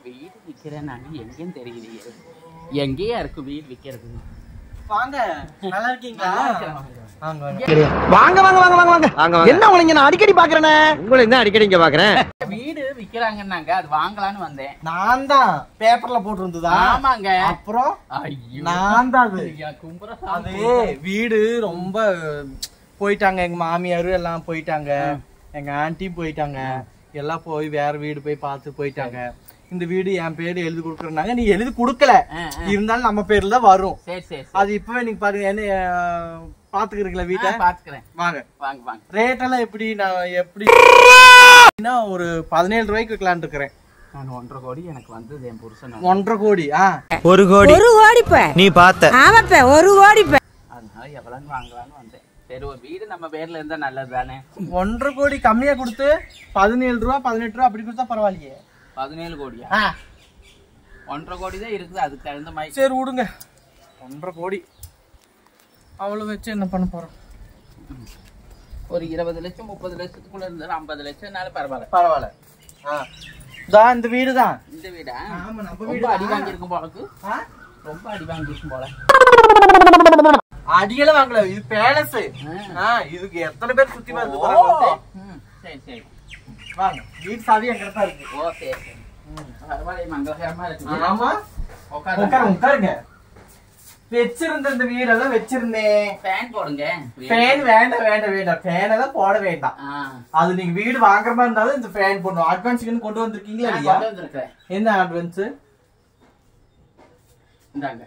வீடு விற்கிறேன் நாங்கள் எங்கேயும் தெரியலையே எங்கேயா இருக்கு வீடு விற்கிறது வாங்க நல்லா இருக்கீங்களா வாங்க வாங்க வாங்க வாங்க வாங்க வாங்க வாங்க வாங்க என்ன உங்களை இங்க நான் அடிக்கடி பாக்குறேனே உங்களை என்ன அடிக்கடி இங்க பாக்குறேன் வீடு விற்கிறாங்கன்னாங்க அது வாங்கலான்னு வந்தேன் நான் தான் பேப்பர்ல போட்டிருந்ததா ஆமாங்க அப்புறம் ஐயோ நான் தான் அது ஐயா, கும்புற அது வீடு ரொம்ப போயிட்டாங்க எங்க மாமியாரு எல்லாம் போயிட்டாங்க எங்க ஆன்ட்டியும் போயிட்டாங்க எல்லாம் போய் வேற வீடு போய் பார்த்து போயிட்டாங்க இந்த வீடு என் பேரு எழுதி கொடுக்குறேன்னாங்க நீ எழுதி கொடுக்கல ஆ, ஆ. இருந்தாலும் நம்ம பேர்ல தான் வரும் சரி சரி சரி. அது இப்பவே நீங்க பாருங்க என்ன அஹ், பாத்துக்கிறீங்களா வீட்டை ஆ, பாத்துக்கிறேன் வாங்க வாங்க வாங்க ரேட் எல்லாம் எப்படி நான் எப்படி னா ஒரு பதினேழு ரூபாய்க்கு விற்கலான்னு இருக்கிறேன் நான் ஒன்றரை கோடி எனக்கு வந்தது என் புருஷன் ஒன்றரை கோடி ஆ ஒரு கோடி ஒரு கோடிப்ப நீ பார்த்த ஆமாப்ப ஒரு கோடிப்ப அதனால எவ்வளோன்னு வாங்கலான்னு வந்தேன் சரி ஒரு வீடு நம்ம பேர்ல இருந்தா நல்லது தானே ஒன்றரை கோடி கம்மியா கொடுத்து பதினேழு ரூபா பதினெட்டு ரூபா அப்படி கொடுத்தா பரவாயில்லையே பதினேழு கோடியா ஆ ஒன்றரை கோடி தான் இருக்குது அதுக்கு தகுந்த மாதிரி சரி விடுங்க ஒன்றரை கோடி அவ்வளவு வச்சு என்ன பண்ண போறோம் ஒரு இருபது லட்சம் முப்பது லட்சத்துக்குள்ள இருந்தாலும் ஐம்பது லட்சம்னாலும் பரவாயில்ல பரவாயில்ல ஆ தான் இந்த வீடு தான் இந்த வீடா ஆமா நம்ம ரொம்ப அடி வாங்கியிருக்கும் போலக்கு ஆ? ரொம்ப அடி வாங்கியிருக்கும் போல அடியெல்லாம் வாங்கல இது பேலஸ் ஆ இதுக்கு எத்தனை பேர் சுத்தி வந்து போறாங்க வந்து? ம், சரி சரி வாங்க வீட்டு சாவி எங்கிட்ட தான் இருக்கு ஓ சரி சரி பரவாயில்ல மங்களகரமா இருக்குது ஆமா உட்காருங்க உட்காருங்க உட்காருங்க வச்சிருந்த இந்த வீடெல்லாம் வச்சிருந்தேன் ஃபேன் போடுங்க ஃபேன் வேண்டாம் வேண்டாம் வேண்டாம் ஃபேன் எல்லாம் போட வேண்டாம் ஆ அது நீங்க வீடு வாங்குற மாதிரி இருந்தாலும் இந்த ஃபேன் போடணும் அட்வான்ஸுக்கு கொண்டு வந்திருக்கீங்களா நான் இல்லையா கொண்டு வந்திருக்கிறேன் என்ன அட்வான்ஸ் இந்தாங்க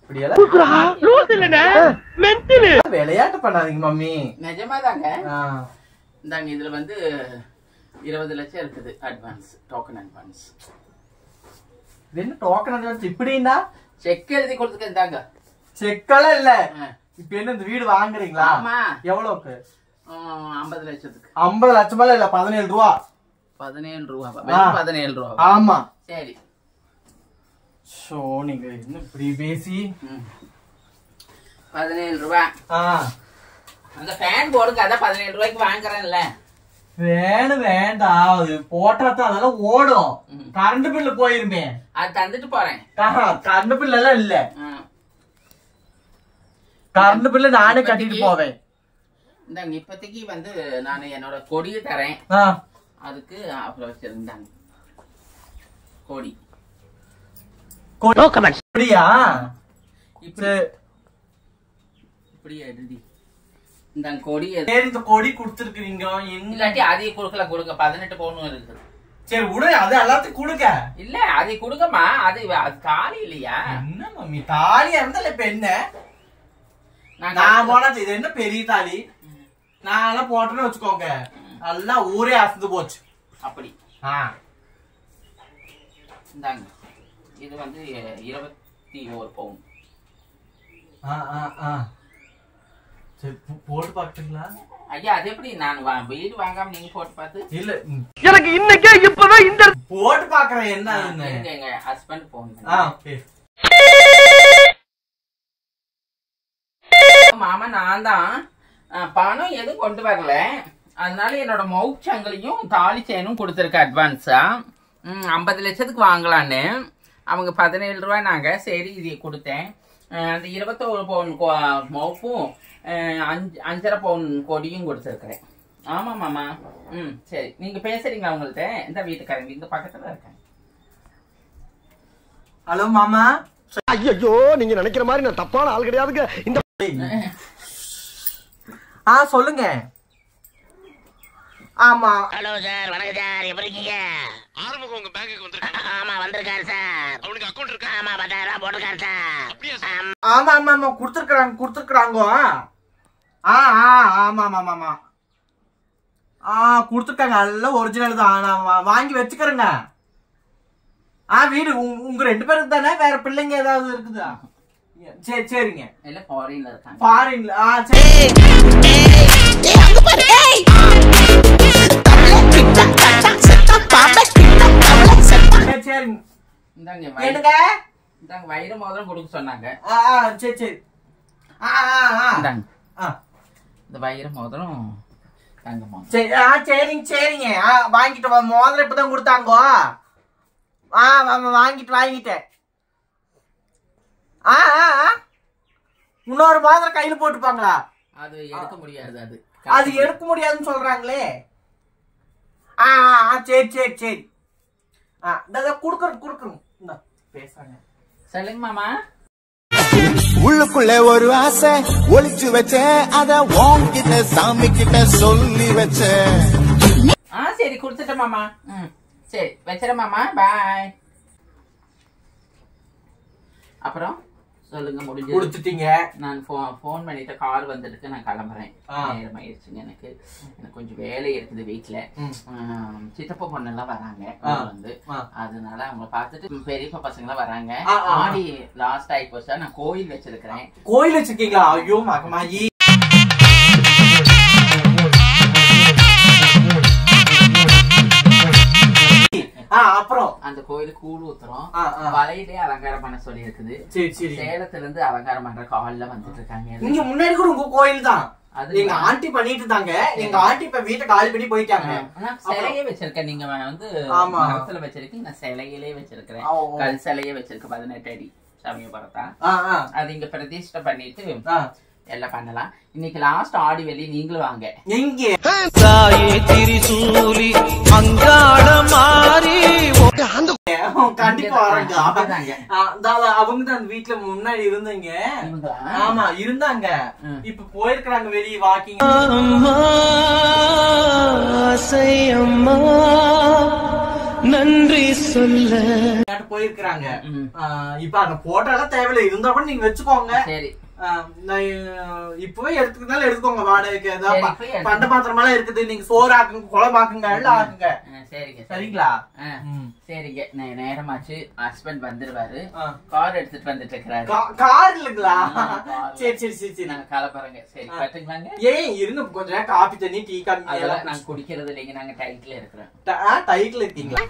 விளையாட்டு பண்ணாதீங்க மம்மி நிஜமா தாங்க ஆ. இந்தாங்க இதுல வந்து இருபது லட்சம் இருக்குது அட்வான்ஸ் டோக்கன் அட்வான்ஸ் இது என்ன டோக்கன் அட்வான்ஸ் இப்படின்னா செக் எழுதி கொடுத்துக்க இந்தாங்க செக்கெல்லாம் இல்ல ஆ. இப்ப என்ன இந்த வீடு வாங்குறீங்களா ஆமா எவ்வளவுக்கு ம், ஐம்பது லட்சத்துக்கு ஐம்பது லட்சமா இல்ல பதினேழு ரூபா பதினேழு ரூபா ஆ. பதினேழு ரூபா ஆமா சரி ஷோ நீங்க என்ன இப்படி பேசி ம். பதினேழு ரூபா ஆ அந்த ஃபேன் போடுங்க அதான் பதினேழு ரூபாய்க்கு வாங்குறேன்ல வேணும் வேண்டாம் அது போட்டா தான் அதெல்லாம் ஓடும் ம். கரண்ட் பில்லு போயிருமே அது தந்துட்டு போறேன் கரண்ட் பில் எல்லாம் இல்ல ஆ. கரண்ட் பில்லு நானே கட்டிட்டு போவேன் இந்தாங்க இப்போதைக்கு வந்து நான் என்னோட கொடியை தரேன் ஆ அதுக்கு அப்புறம் வச்சிருந்தாங்க கொடி அப்படியா இப்படி சரி இப்படி எழுதி இந்தாங்க கொடி எடு- சரி, இந்த கொடி கொடுத்துருக்கீங்க என்ன இல்லாட்டி அதையும் கொடுக்கல கொடுங்க பதினெட்டு பவுன் இருக்குது சரி விடு அது எல்லாத்தையும் கொடுங்க இல்ல அதை கொடுங்கம்மா அது அது தாலி இல்லையா என்ன மம்மி தாலியா இருந்தால இப்ப என்ன நான் நான் போனா இது என்ன பெரிய தாலி நான் எல்லாம் போட்டேன்னு வச்சுக்கோங்க எல்லாம் ஊரே அசந்து போச்சு அப்படி ஆ இந்தாங்க இது வந்து இருபத்தி ஒரு பவுன் ஆ ஆ ஆ சரி போ- போட்டு பாக்குறீங்களா ஐயா அது எப்படி நான் வா- வீடு வாங்காம நீங்க போட்டு பார்த்து இல்ல ம், எனக்கு இன்னைக்கே இப்பதான் இந்த போட்டு பாக்குறேன் என்ன ஆகுதுன்னு. இருங்க, எங்க ஹஸ்பண்ட் போன் ஆ சரி. மாமா நான் தான் அஹ், பணம் எதுவும் கொண்டு வரல அதனால என்னோட மவுத் சங்கிலியும் தாலி செயினும் கொடுத்துருக்க அட்வான்ஸா ஐம்பது லட்சத்துக்கு வாங்கலான்னு அவங்க பதினேழு ரூபா நாங்க சரி இது கொடுத்தேன் அஹ், அந்த இருபத்தோரு பவுன் கொ- மவுப்பும் அஹ், அஞ்சு அஞ்சரை பவுன் கொடியும் கொடுத்துருக்குறேன் ஆமா மாமா ம் சரி நீங்க பேசுறீங்களா உங்கள்ட்ட இந்த வீட்டுக்காரங்க இங்க பக்கத்துல இருக்கேன் ஹலோ மாமா ஐயோ நீங்க நினைக்கிற மாதிரி நான் தப்பான ஆள் கிடையாதுங்க இந்த ஆ சொல்லுங்க ஆமா ஹலோ சார் வணக்கம் சார் எப்படி இருக்கீங்க ஆறுமுகம் உங்க பேங்குக்கு வந்திருக்காங்க ஆமா வந்திருக்காரு சார் அவனுக்கு அக்கௌண்ட் இருக்கா ஆமா பத்தாயிரம் ரூபாய் போட்டிருக்காரு சார் அப்படியா சார் ஆமா ஆமா ஆமா கொடுத்துருக்குறாங்க கொடுத்துருக்குறாங்க ஆ ஆ ஆமா ஆமா ஆமா ஆ கொடுத்துருக்காங்க எல்லாம் ஒரிஜினல் தான் நான் வா- வாங்கி வச்சுக்கிறேங்க ஆ வீடு உங்க- உங்க ரெண்டு பேருக்கு தானே வேற பிள்ளைங்க ஏதாவது இருக்குதா சரி சரிங்க எல்லாம் ஃபாரின்ல இருக்காங்க ஃபாரின்ல ஆ சரி சரி சரிங்க இந்தாங்க வயிறு என்னங்க இந்தாங்க வயிறு மோதிரம் கொடுக்க சொன்னாங்க ஆ ஆ சரி சரி ஆ ஆ ஆ இந்தாங்க ஆ இந்த வயிறு மோதிரம் தங்க மோதிரம் சரி ஆ சரிங்க சரிங்க ஆ வாங்கிட்டு வா முதல்ல இப்பதான் கொடுத்தாங்க ஆ ஆமா, வாங்கிட்டு வாங்கிட்டேன் ஆ ஆ ஆ. இன்னொரு மாதம் கையில போட்டுப்பாங்களா அது எடுக்க முடியாது அது அது எடுக்க முடியாதுன்னு சொல்றாங்களே ஆ ஆ, ஆ சரி சரி சரி ஆ இந்த குடுக்குறோம் குடுக்குறோம் இந்தா, பேசுறாங்க சொல்லுங்க மாமா உள்ளுக்குள்ள ஒரு ஆசை ஒளிச்சு வச்சேன் அத உன்கிட்ட சாமி கிட்ட சொல்லி வச்சேன் ஆ சரி கொடுத்துட்டேன் மாமா ம் சரி வச்சிடறேன் மாமா பாய் அப்புறம் சொல்லுங்க முடிஞ்சு கொடுத்துட்டீங்க நான் ஃபோன் ஃபோன் பண்ணிட்டு கார் வந்துருக்கு நான் கிளம்புறேன் ஆ. நேரம் ஆயிடுச்சுங்க எனக்கு எனக்கு கொஞ்சம் வேலை இருக்குது வீட்டுல ம். ஆம், சித்தப்பா பொண்ணெல்லாம் வராங்க ஆ. ஊர்ல இருந்து ஆ. அதனால அவங்க பார்த்துட்டு பெரியப்பா பசங்களாம் வராங்க ஆ, ஆ. ஆடி லாஸ்ட் ஆகி போச்சா நான் கோயில் வச்சிருக்கிறேன் கோயில் வச்சிருக்கீங்களா ஐயோ மகமாயி ஆ அப்புறம் அந்த கோயிலுக்கு கூழ் ஊத்துறோம் ஆ, ஆ. வலையிலே அலங்காரம் பண்ண சொல்லி இருக்குது சரி சரி சேலத்துல இருந்து அலங்காரம் பண்ற கால்ல வந்துட்டு இருக்காங்க இங்க முன்னாடி கூட உங்க கோயில் தான் அது எங்க ஆண்டி பண்ணிட்டு இருந்தாங்க எங்க ஆண்டி இப்ப வீட்டை காலி பண்ணி போயிட்டாங்க நான் சிலையே வச்சிருக்கேன் நீங்க வந்து ஆமா. மரத்துல வச்சிருக்கீங்க நான் சிலையிலே வச்சிருக்கிறேன் ஓ, ஓ. கல் சிலையே வச்சிருக்கேன் பதினெட்டு அடி சமயபுரத்தா ஆ, ஆ, அது இங்க பிரதிஷ்டை பண்ணிட்டு ஆ. எல்லாம் பண்ணலாம் இன்னைக்கு லாஸ்ட் ஆடி வெள்ளி நீங்களும் வாங்க எங்க தாயே திரிசூலி அங்காள மாறி கண்டிப்பா வரேங்க அப்படிதாங்க. அவங்க தான் வீட்டுல முன்னாடி இருந்தீங்க இவங்களா? ஆமா இருந்தாங்க ம். இப்ப போயிருக்கிறாங்க வெளியே வாக்கிங் அம்மா ஆசை அம்மா நன்றி சொல்ல போயிருக்கிறாங்க ம். ஆ, இப்ப அந்த போட்டோ எல்லாம் தேவையில்லை இருந்தா கூட நீங்க வச்சுக்கோங்க சரி ஆ, நான் அஹ், இப்பவே எடுத்துக்கிட்டாலும் எடுத்துக்கோங்க வாடகைக்கு சரி, ஏதாவது இப்பவே எடுத்து- பண்ட பாத்திரம் எல்லாம் இருக்குது நீங்க சோறு ஆக்குங்க குழம்பு ஆக்குங்க எல்லாம் ஆக்குங்க ஆ, சரிங்க சரி. சரிங்களா ஆ, ம். சரிங்க நே- நேரமாச்சு ஹஸ்பண்ட் வந்துருவாரு ஆ. கார் எடுத்துட்டு வந்துட்டு இருக்கிறாரு கா- கார் இல்லைங்களா ஆ, கார்ல. சரி சரி சரி சரி நாங்க கிளம்புறோங்க சரி ஆ. பட்டுங்களாங்க ஏன் இருங்க கொஞ்ச நேரம் காபி தண்ணி டீ காபி அதெல்லாம் எல்லாம் நாங்க குடிக்கிறது இல்லைங்க நாங்க டைட்ல இருக்கிறோம் டைட்ல இருக்கீங்களா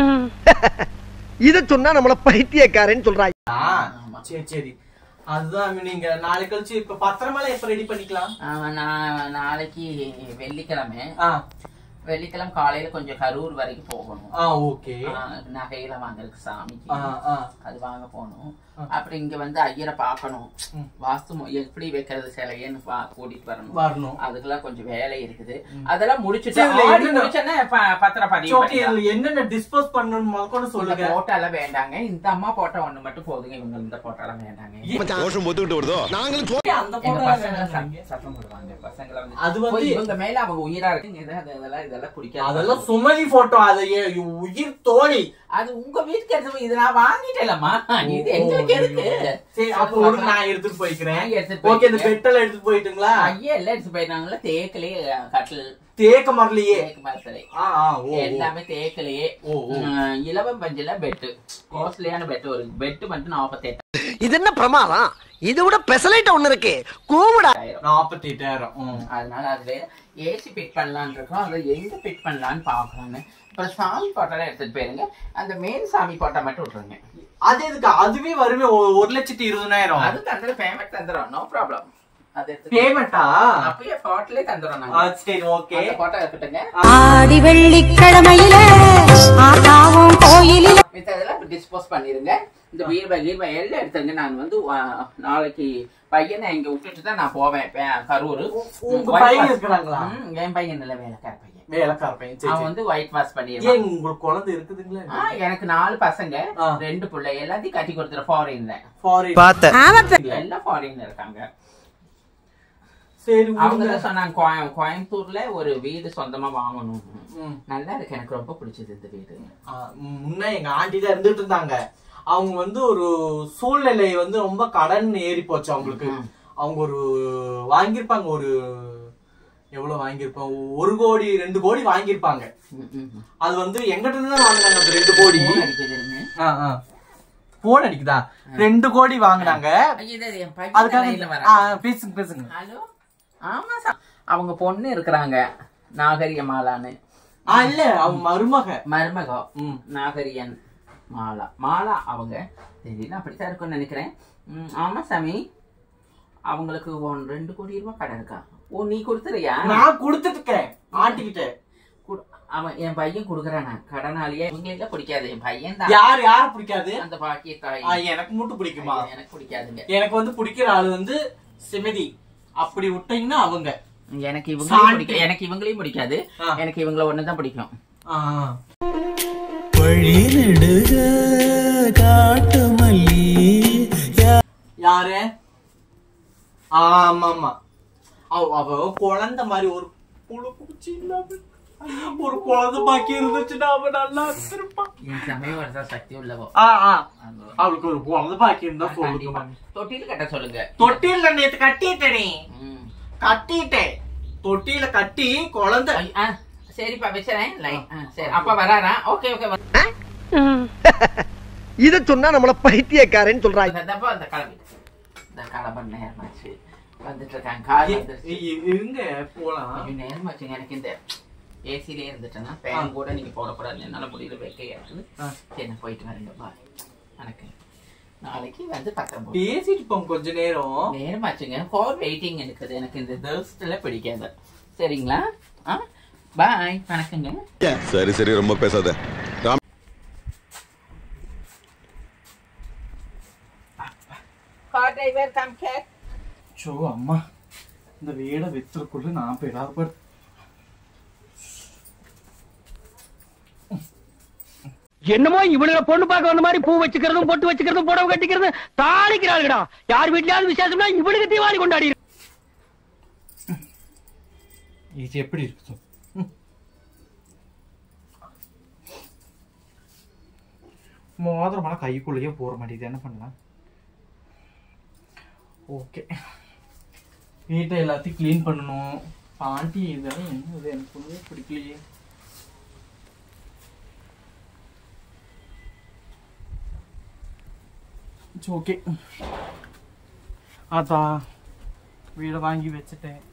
இத சொன்னா நம்மள பைத்தியக்காரன்னு சொல்றாங்க ஆ, ஆமா. சரி சரி அதுதான் நீங்க நாளைக்கு கழிச்சு இப்ப பத்திரமெல்லாம் எப்ப ரெடி பண்ணிக்கலாம் ஆ, நான் நாளைக்கு வெள்ளிக்கிழமை ஆ வெள்ளிக்கிழமை காலையில கொஞ்சம் கரூர் வரைக்கும் போகணும் ஆ ஓகே ஆ, நகையில வாங்குறதுக்கு சாமிக்கு ஆ ஆ அது வாங்க போகணும் ஆ. அப்புறம் இங்க வந்து ஐயரை பார்க்கணும் ம். வாஸ்து மு- எப்படி வைக்கிறது சிலையன்னு பா- கூட்டிட்டு வரணும் வரணும் அதுக்கெல்லாம் கொஞ்சம் வேலை இருக்குது அதெல்லாம் முடிச்சுட்டு சரி, இதுல ஆடி என்னென்ன- முடிச்சோன்னே ப- பத்திரம் பதிவு ஓகே பண்ணிக்கலாம். இதுல என்னென்ன டிஸ்போஸ் பண்ணணும் முதல்ல இந்த சொல்லுங்க போட்டோ எல்லாம் வேண்டாங்க இந்த அம்மா போட்டோ ஒண்ணு மட்டும் போதுங்க இவங்க இந்த போட்டோ எல்லாம் வேண்டாங்க தோஷம் பொத்துக்கிட்டு வருதோ நாங்களும் ஏன் அந்த எங்க photo பசங்க வேணாம் சத்தம் நீங்க? சத்தம் போடுவாங்க பசங்களை வந்து அது வந்து- போய் இவங்க மேல அவங்க உயிரா இருக்குங்க இது, அது, இதெல்லாம் இதெல்லாம் பிடிக்காது அதெல்லாம் சுமதி போட்டோ அது ஏ- உயிர் தோழி அது உங்க வீட்டுக்கு எடுத்து இது நான் வாங்கிட்டேலம்மா இது எங்களுக்கு எதுக்கு சரி அப்ப ஒரு நான் எடுத்துட்டு போய்க்கிறேன் நான் எடுத்துட்டு ஓகே இந்த போய்க்கிறேன். பெட்டெல்லாம் எடுத்துட்டு போயிட்டுங்களா ஐயா எல்லாம் எடுத்து போயிருந்தாங்களா தேக்கிலே கட்டில் தேக்க மரலையே தேக்கு மரத்திலே ஆ ஆ ஓ ஓ. எல்லாமே தேக்கிலேயே ஓ, ஓ. உம், இலவம் பஞ்சுல பெட்டு காஸ்ட்லியான பெட் ஒரு பெட் மட்டும் நாற்பத்தி இது என்ன பிரமாதம் இது விட பெசலைட் ஒண்ணு இருக்கு கூமுடா எட்டாயிரம் நாற்பத்தி எட்டாயிரம் ம். அதனால அதுல ஏசி ஃபிட் பண்ணலாம்னு இருக்கோம் அதை எங்க ஃபிட் பண்ணலாம்னு பார்க்கலாம்னு அப்புறம் சாமி போட்டோலாம் எடுத்துட்டு போயிருங்க அந்த மெயின் சாமி போட்டோ மட்டும் விட்டுருங்க அது எதுக்கு அதுவே வருமே ஒ- ஒரு லட்சத்தி இருபதாயிரம் அது தந்துடும் பேமெண்ட் தந்துடும் நோ ப்ராப்ளம் அது எடுத்து பேமெண்டா அப்பயே போட்டோலே தந்துடும் நாங்க சரி ஓகே அந்த போட்டோ இருக்கட்டுங்க ஆடி வெள்ளிக்கிழமையில ஆத்தாவும் கோயிலில மித்த இதெல்லாம் டிஸ்போஸ் பண்ணிருங்க இந்த பீர்பா கீர்பா எல்லாம் எடுத்துருங்க நான் வந்து ஆ, நாளைக்கு பையனை இங்க விட்டுட்டு தான் நான் போவேன் பே- கரூர் உங்க பையன் இருக்கிறாங்களா ம், என் பையன் இல்ல வேலைக்கார பையன் வேலைக்கார பையன் சரி அவன் சரி. வந்து ஒயிட் வாஷ் பண்ணிடுவான் ஏன் உங்களுக்கு குழந்தை இருக்குதுங்களா ஆ, எனக்கு நாலு பசங்க ஆ. ரெண்டு பிள்ளை எல்லாத்தையும் கட்டி கொடுத்துற ஃபாரின்ல ஃபாரின் பார்த்தேன் எல்லாம் ஃபாரின்ல இருக்காங்க சரி அவங்க விடுங்க. தான் சொன்னாங்க கோய- கோயம்புத்தூர்ல ஒரு வீடு சொந்தமா வாங்கணும் ம். நல்லா இருக்கு எனக்கு ரொம்ப பிடிச்சது இந்த வீடு ஆ, முன்ன எங்க ஆண்டி தான் இருந்துட்டு இருந்தாங்க அவங்க வந்து ஒரு சூழ்நிலை வந்து ரொம்ப கடன் ஏறி போச்சு அவங்களுக்கு ம். அவங்க ஒரு வாங்கியிருப்பாங்க ஒரு எவ்வளவு வாங்கியிருப்பாங்க ஒரு கோடி ரெண்டு கோடி வாங்கியிருப்பாங்க ம், ம், ம். அது வந்து எங்கிட்ட இருந்து தான் வாங்கினாங்க அந்த ரெண்டு கோடி phone அடிக்குதுங்க. போன் அடிக்குதா ரெண்டு கோடி வாங்கினாங்க ஐயோ, இது என் பையன் அதுக்காக லைன்ல வரான். ஆ, பேசுங்க பேசுங்க ஹலோ ஆமா சார் அவங்க பொண்ணு இருக்கிறாங்க நாகரிய மாலான்னு ஆ, இல்ல அவங்க மருமக மருமகம் ம். நாகரியன் மாலா மாலா அவங்க தெரியல அப்படித்தான் இருக்கும்னு நினைக்கிறேன் ம், ஆமா சாமி அவங்களுக்கு ஒன் ரெண்டு கோடி ரூபாய் கடை இருக்கா ஓ நீ கொடுத்துறியா நான் கொடுத்துட்டு இருக்கேன் ஆண்டிக்கிட்ட குடு- அவன் என் பையன் குடுக்கறானா கடனாளியே இவங்களுக்கு பிடிக்காது என் பையன் தான் யார் யார பிடிக்காது அந்த பாக்கிய தாய் ஆ, எனக்கு மட்டும் பிடிக்குமா எனக்கு பிடிக்காதுங்க எனக்கு வந்து பிடிக்கிற ஆளு வந்து சிமதி அப்படி விட்டீங்கன்னா அவங்க எனக்கு இவங்களையும் சாந்தி. பிடிக்கும் எனக்கு இவங்களையும் பிடிக்காது ஆ. எனக்கு இவங்கள ஒண்ணுதான் பிடிக்கும் ஆ. யாரு ஆமா ஆமா அவ அவ குழந்தை மாதிரி ஒரு புழு பூச்சி இல்லாம ஒரு குழந்தை பாக்கி இருந்துச்சுன்னா அவ நல்லா இருப்பான் என் சமயம் வரதா சக்தி உள்ளவோ ஆ ஆ அவளுக்கு ஒரு குழந்தை பாக்கி இருந்தா சொல்லுங்க கண்டிப்பா. தொட்டில் கட்ட சொல்லுங்க தொட்டில நேத்து கட்டிட்டேனே ம். கட்டிட்டேன் தொட்டில கட்டி குழந்தை ஐ- ஆ, சரிப்பா வச்சுறேன் லைன் ஆ, சரி அப்பா வராரா ஓகே ஓகே இத சொன்னா நம்மள பைத்தியக்காரன்னு சொல்றாங்க தப்பா அந்த கிளம்பி இந்த கிளம்ப நேரமாச்சு வந்துட்டு இருக்காங்க கார் இ- வந்துருச்சு இ- இருங்க போலாம் ஐயோ, நேரமாச்சுங்க எனக்கு இந்த ஏசிலே இருந்துட்டேன்னா ஃபேன் கூட நீங்க போடக்கூடாது என்னால முடியல வைக்கையாது ஆ. சரி நான் போயிட்டு வரேங்க பாய் வணக்கம் நாளைக்கு வந்து பத்திரம் போடு. பேசிட்டு போங்க கொஞ்ச நேரம் நேரமாச்சுங்க ஃபார் வெயிட்டிங் இருக்குது எனக்கு இந்த தர்ஸ்ட்ல பிடிக்காது சரிங்களா ஆ பாய் வணக்கங்க சரி சரி ரொம்ப பேசாத ராம் கார் டிரைவர் கம் கேட் ஷோ அம்மா இந்த வீடை வித்துறக்குள்ள நான் பெறாத என்னமோ இவனுங்க பொண்ணு பார்க்க வந்த மாதிரி பூ வச்சுக்கிறதும் பொட்டு வச்சுக்கிறதும் புடவை கட்டிக்கிறதும் தாளிக்கிறாளுடா யார் வீட்லயாவது விசேஷம்னா இவனுக்கு தீபாவளி கொண்டாடி இது எப்படி இருக்குது மோதிரமெல்லாம் கைக்குள்ளேயே போற மாட்டேங்குது என்ன பண்ணலாம் ஓகே வீட்டை எல்லாத்தையும் க்ளீன் பண்ணணும் பாண்டி இதெல்லாம் என்ன இது எனக்கு ஒண்ணுமே பிடிக்கலையே ஓகே அதான் வீடை வாங்கி வச்சுட்டேன்